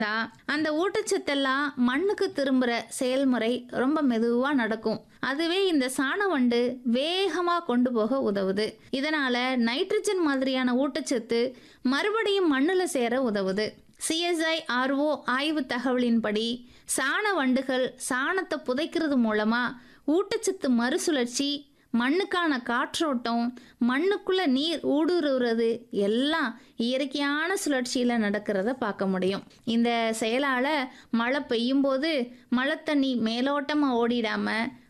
தான் அந்த ஊட்டச்சத்தெல்லாம் மண்ணுக்கு திரும்புகிற செயல்முறை ரொம்ப மெதுவாக நடக்கும் அதுவே இந்த சாணவண்டு வேகமாக கொண்டு போக உதவுது இதனால நைட்ரஜன் மாதிரியான ஊட்டச்சத்து மறுபடியும் மண்ணில் சேர உதவுது சிஎஸ்ஐ ஆர்ஓ ஆய்வு தகவலின்படி சாண வண்டுகள் சாணத்தை புதைக்கிறது மூலமா ஊட்டச்சத்து மறுசுழற்சி மண்ணுக்கான காற்றோட்டம் மண்ணுக்குள்ள நீர் ஊடுருவுறது எல்லாம் இயற்கையான சுழற்சியில நடக்கிறத பார்க்க முடியும் இந்த செயலால மழை பெய்யும் போது மழை தண்ணி மேலோட்டமா ஓடிடாம